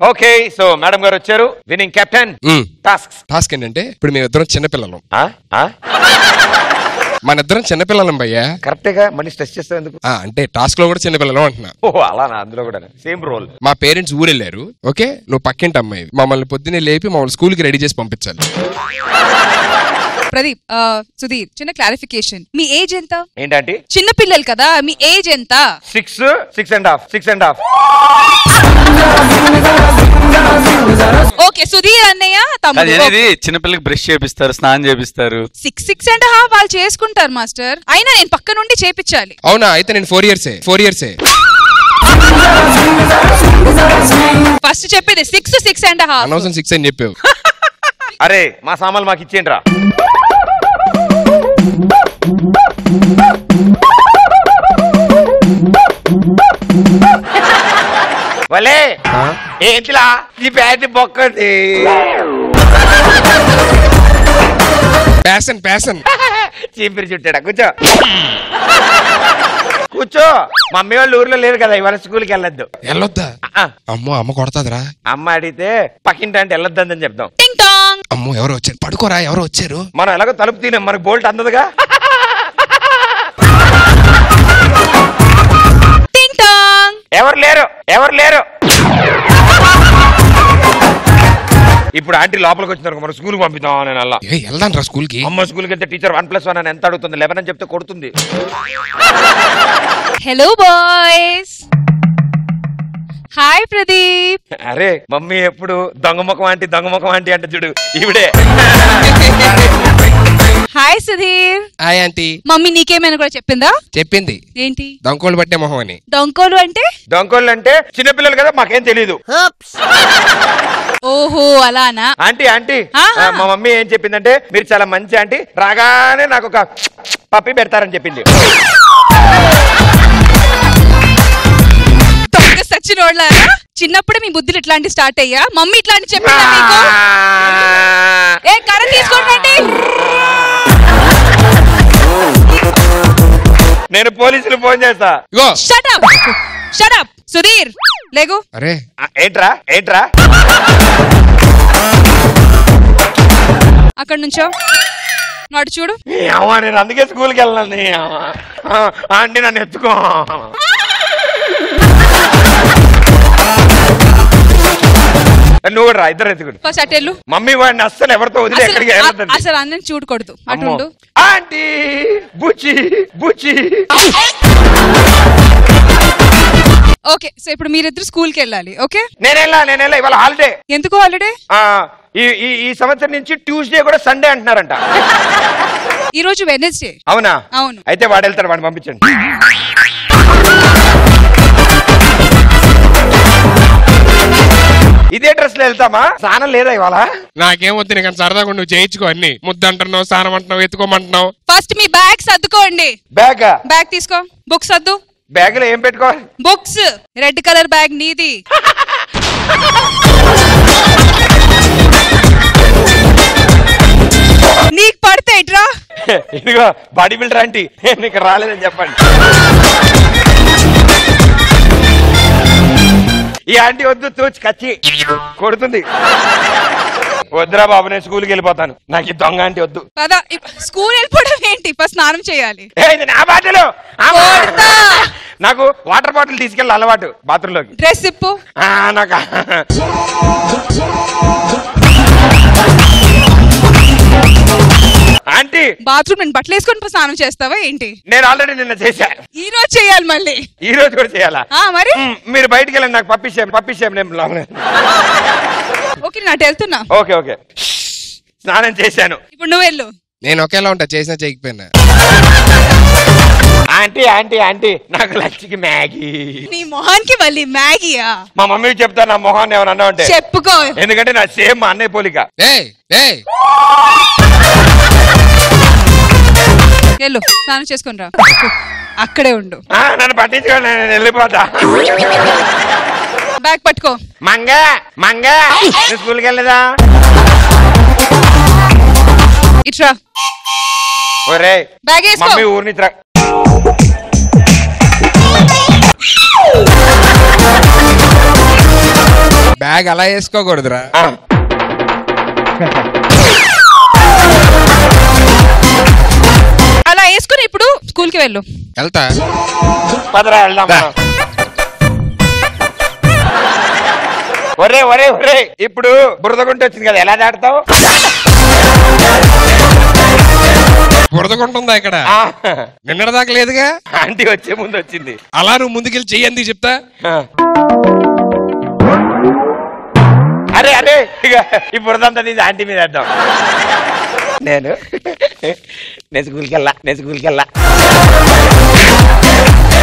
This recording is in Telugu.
ఓకే సో మేడం గారు వచ్చారు వినింగ్ కెప్టెన్ టాస్క్ టాస్క్ ఏంటంటే ఇప్పుడు మేము ఇద్దరం చిన్నపిల్లలం మన ఇద్దరం చిన్నపిల్లలం భయ్యా కరెక్టేగా మనీ స్ట్రెస్ చేస్తావు ఎందుకు ఆ, అంటే టాస్క్ లో కూడా చిన్నపిల్లలం అంటున్నా ఓ అలా అందులో కూడా సేమ్ రోల్ మా పేరెంట్స్ ఊరెళ్ళారు ఓకే నువ్వు పక్కింటి అమ్మాయి మమ్మల్ని పొద్దున్నే లేపి మమ్మల్ని స్కూల్ కి రెడీ చేసి పంపించాలి ప్రదీప్ ఆ, సుధీర్ చిన్న క్లారిఫికేషన్ మీ ఏజ్ ఎంత ఏంటంటి చిన్న పిల్లలు కదా మీ ఏజ్ ఎంత six six and half six and half okay Sudheer అన్నయ్య అది తమ్ముడు అనేది చిన్నపిల్లకి బ్రష్ చేపిస్తారు స్నానం చేపిస్తారు సిక్స్ సిక్స్ అండ్ హాఫ్ వాళ్ళు చేసుకుంటారు మాస్టర్ అయినా నేను పక్క నుండి చేపించాలి అవునా అయితే నేను ఫోర్ ఇయర్సే ఫోర్ ఇయర్సే ఫస్ట్ చెప్పేది సిక్స్ సిక్స్ అండ్ హాఫ్ అనవసరం సిక్స్ అని చెప్పావు అరే మా సామాన్లు మాకు ఇచ్చేయండి రా వలే ఏంటిలా ఈ బ్యాట్ బొక్కది ప్యాషన్ ప్యాషన్ చీపిరి చుట్టాడా కూర్చో కూర్చో మమ్మీ వాళ్ళు ఊర్లో లేరు కదా ఇవాళ స్కూల్కి వెళ్ళొద్దు వెళ్ళొద్దా ఆ, అమ్మో అమ్మ కొడతాదిరా అమ్మ అడిగితే పక్కింటి అంటే వెళ్ళొద్దని చెప్తాం టింగ్ టాంగ్ అమ్మో ఎవరో వచ్చారు పడుకోరా ఎవరో వచ్చారు మనం ఎలాగో తలుపు తినాం మనకు బోల్ట్ అందదుగా టింగ్ టాంగ్ ఎవరు లేరు ఎవరు లేరు ఇప్పుడు ఆంటీ లోపలికి వచ్చినారు మన స్కూల్ పంపిద్దాం నేను అలా ఏ వెళ్దాం రా స్కూల్ కి అమ్మ స్కూల్కి వెళ్తే టీచర్ వన్ ప్లస్ వన్ అని ఎంత అడుగుతుంది లెవెన్ అని చెప్తే కొడుతుంది హలో బాయ్స్ హాయ్ ప్రదీప్ అరే మమ్మీ ఎప్పుడు దొంగ ముఖం ఆంటీ దొంగ ముఖం ఆంటీ అంటే చూడు ఈవిడే hi Sudheer hi aunty mummy నీకేమైనా కూడా చెప్పిందా చెప్పింది ఏంటి దంకోలు పట్టే మొహం అని డొంకోలు అంటే దొంగోళ్ళు అంటే చిన్నపిల్లలు కదా మాకేం తెలియదు ఓహో అలానా ఆంటీ ఆంటీ ఆహా. ఆ, మా మమ్మీ ఏం చెప్పిందంటే మీరు చాలా మంచి ఆంటీ రాగానే నాకు ఒక పప్పి పెడతారని చెప్పింది దొంగ సచ్చినోళ్ళారా చిన్నప్పుడే మీ బుద్ధులు ఇట్లాంటి స్టార్ట్ అయ్యా మమ్మీ ఇట్లాంటి చెప్పిందా మీకు ఏ కర్ర తీసుకోండి నేను పోలీసులు ఫోన్ చేస్తా ఇగో షటప్ షటప్ సుధీర్ లేగు అరే ఆ, ఏంట్రా ఏంట్రా అక్కడ నుంచో నాడు చూడు అమ్మా నేను అందుకే స్కూల్కి వెళ్ళాను ఆంటీ నన్ను ఎత్తుకో నువ్వు కూడా రా ఇద్దరు ఎత్తుకుని ఫస్ట్ అటెళ్ళు మమ్మీ వాడిని అస్సలు ఎవరితో వదిలి అసలు ఎక్కడికి వెళ్ళదండి అసలు అన్నం చూడకూడదు అటు ఉండు ఆంటీ బుచ్చి బుచ్చి ఓకే సో ఇప్పుడు మీరిద్దరు స్కూల్ కి వెళ్ళాలి ఓకే నేను వెళ్ళా నేను వెళ్ళా ఇవాళ హాలిడే ఎందుకు హాలిడే ఆ, ఈ ఈ ఈ సంవత్సరం నుంచి ట్యూస్డే కూడా సండే అంటున్నారంట ఈ రోజు వెనస్డే అవునా అవును అయితే వాడు వెళ్తాడు వాడిని పంపించండి ఇదే డ్రెస్ లో వెళ్తామా స్నానం లేదా ఇవాళ నాకేం వద్దు నీకు అంత సరదాగా నువ్వు చేయించుకో అన్ని ముద్దు అంటున్నావు స్నానం అంటున్నావు ఎత్తుకోమంటున్నావు ఫస్ట్ మీ బ్యాగ్ సర్దుకోండి బ్యాగ్ బ్యాగ్ తీసుకో బుక్స్ సర్దు బ్యాగ్ లో ఏం పెట్టుకోవాలి బుక్స్ రెడ్ కలర్ బ్యాగ్ నీది నీకు పడితే ఇట్రా ఇదిగో బాడీ బిల్డర్ ఆంటీ నేను ఇక్కడ రాలేదని చెప్పండి ఈ ఆంటీ వద్దు తూచి కచ్చి కొడుతుంది వద్దురా బాబు నేను స్కూల్కి వెళ్ళిపోతాను నాకు ఈ దొంగ ఆంటీ వద్దు పద ఇప్- స్కూల్ వెళ్ళిపోవడం ఏంటి ఫస్ట్ స్నానం చేయాలి ఏ, ఇది నా బాటలు ఆ బా- కొడతా. నాకు వాటర్ బాటిల్ తీసుకెళ్ళి అలవాటు బాత్రూమ్ లోకి డ్రెస్ ఇప్పు ఆ, నాకు ఆంటీ బాత్రూమ్ నేను బట్టలు వేసుకొని పో స్నానం చేస్తావా ఏంటి నేను ఆల్రెడీ నిన్న చేశా ఈ రోజు చేయాలి మళ్ళీ ఈ రోజు కూడా చేయాలా ఆ మరి మ్, మీరు బయటికి వెళ్ళండి నాకు పప్పిచ్చాం పప్పిచ్చాం నేను లోపల ఓకే నాటు వెళ్తున్నా ఓకే ఓకే స్నానం చేశాను ఇప్పుడు నువ్వు వెళ్ళు నేను ఒకేలా ఉంటా చేసినా చేయకపోయినా ఆంటీ ఆంటీ ఆంటీ నాకు లంచ్కి మ్యాగీ నీ మొహానికి మళ్ళీ మ్యాగీయా మా మమ్మీకి చెప్తా నా మొహాన్ని ఏమన్నా అన్నా ఉంటే చెప్పుకో ఎందుకంటే నా సేమ్ మా అన్నయ్య పోలిక ఏయ్ ఏయ్ వెళ్ళు స్నానం చేసుకొని రా అక్కడే ఉండు ఆ, నన్ను పట్టించుకోండి నేను వెళ్ళిపోతా బ్యాగ్ పట్టుకో మంగ మంగ నువ్వు స్కూల్కి వెళ్ళదా ఇట్రా ఒరే బ్యాగ్ వేసుకో మమ్మీ ఊరి నుంచి రా బ్యాగ్ అలా వేసుకోకూడదురా ఆ. అలా వేసుకుని ఇప్పుడు స్కూల్ కి వెళ్ళు వెళ్తా పదరా వెళ్దాం దా. మనం. ఒరే ఒరే ఒరే ఇప్పుడు బురదగుంట వచ్చింది కదా ఎలా దాడతావు బురదకుంటుందా ఇక్కడ ఆ. నిన్నటిదాకా లేదుగా ఆంటీ వచ్చే ముందు వచ్చింది అలా నువ్వు ముందుకెళ్ళి చెయ్యంది చెప్తా ఆ. అరే అరే ఇక ఈ బురదంతా తీసి ఆంటీ మీద వేద్దాం నేను నేను స్కూల్కి వెళ్ళా నేను స్కూల్కి వెళ్ళా